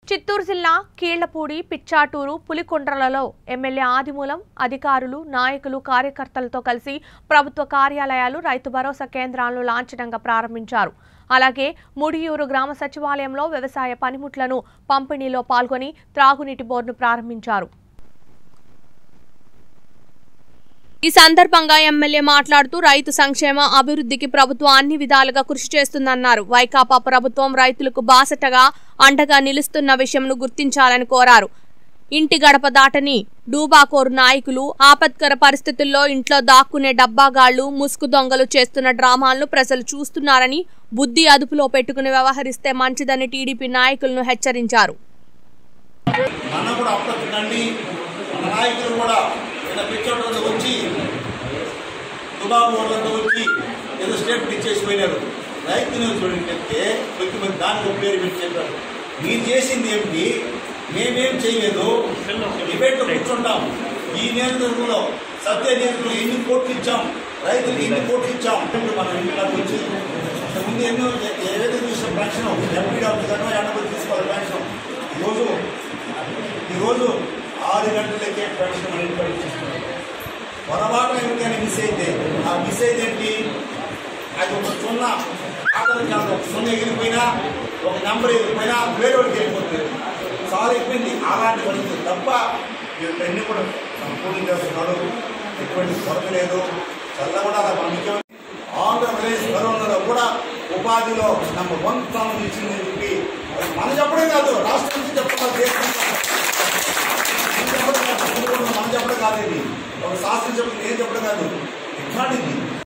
చిత్తూరు జిల్లా కీళ్లపూడి పిచ్చాటూరు పులికొండ్రలలో ఎమ్మెల్యే ఆదిమూలం అధికారులు నాయకులు కార్యకర్తలతో కలిసి ప్రభుత్వ కార్యాలయాలు రైతు భరోసా కేంద్రాలను లాంఛనంగా ప్రారంభించారు అలాగే ముడియూరు గ్రామ సచివాలయంలో వ్యవసాయ పనిముట్లను పంపిణీలో పాల్గొని త్రాగునీటి బోర్డును ప్రారంభించారు ఈ సందర్భంగా ఎమ్మెల్యే మాట్లాడుతూ రైతు సంక్షేమ అభివృద్ధికి ప్రభుత్వం అన్ని విధాలుగా కృషి చేస్తుందన్నారు వైకాపా ప్రభుత్వం రైతులకు బాసటగా అండగా నిలుస్తున్న విషయంను గుర్తించాలని కోరారు ఇంటి గడప దాటని డూబాకోరు నాయకులు ఆపత్కర పరిస్థితుల్లో ఇంట్లో దాక్కునే డబ్బాగాళ్లు ముసుగు దొంగలు చేస్తున్న డ్రామాలను ప్రజలు చూస్తున్నారని బుద్ధి అదుపులో పెట్టుకుని వ్యవహరిస్తే మంచిదని టీడీపీ నాయకులను హెచ్చరించారు మన కూడా అప్పటికండి మన నాయకులు కూడా ఇలా పిచ్చోట్లతో వచ్చి దుబాబు వాళ్ళతో వచ్చి ఏదో స్టేట్మెంట్ ఇచ్చేసి పోయినారు రైతులు చూడండి చెప్తే కొద్ది మంది దానికి ఒక పేరు పెట్టి చెప్పారు మీరు చేసింది ఏమిటి మేమేం చేయలేదు డిబేట్లో కూర్చుంటాం ఈ నియోజకవర్గంలో సత్య నియోజకవర్గంలో ఎన్ని కోట్లు ఇచ్చాం రైతులకు ఎన్ని కోట్లు ఇచ్చాం ఇప్పుడు మనం ఇంట్లో వచ్చి ముందు ఎన్నో ఏదైతే చూసిన పెన్షన్ ఎంపీ డాక్టర్ గారు ఎనభై తీసుకోవాలి పెన్షన్ ఈరోజు ఈరోజు ఆరు గంటలకే పెన్షన్ అనేది పరీక్షిస్తున్నారు పొరపాటు ఎవరికైనా మిస్ అయితే ఆ మిస్ అయితే ఏంటి అది ఒక సున్నా ఆటలు కాదు ఒక సున్నా ఎగిరిపోయినా ఒక నెంబర్ ఎగిరిపోయినా వేరే వాడికి వెళ్ళిపోతుంది చాలా అయిపోయింది అలాంటి పరిస్థితి తప్ప వీళ్ళు ఎన్ని కూడా సంపూర్ణ చేస్తున్నాడు ఎటువంటి కొరత లేదు చల్లకుండా అలా పంపించాం ఆంధ్రప్రదేశ్ కరోనాలో కూడా ఉపాధిలో నెంబర్ వన్ స్థానం ఇచ్చిందని చెప్పి అది మనం చెప్పడం కాదు రాష్ట్రం నుంచి చెప్పడం దేశం మనం చెప్పడం కాదు మనం చెప్పడం కాదు ఇది ఒక శాస్త్రం చెప్పడం నేను చెప్పడం కాదు రికార్డు ఇది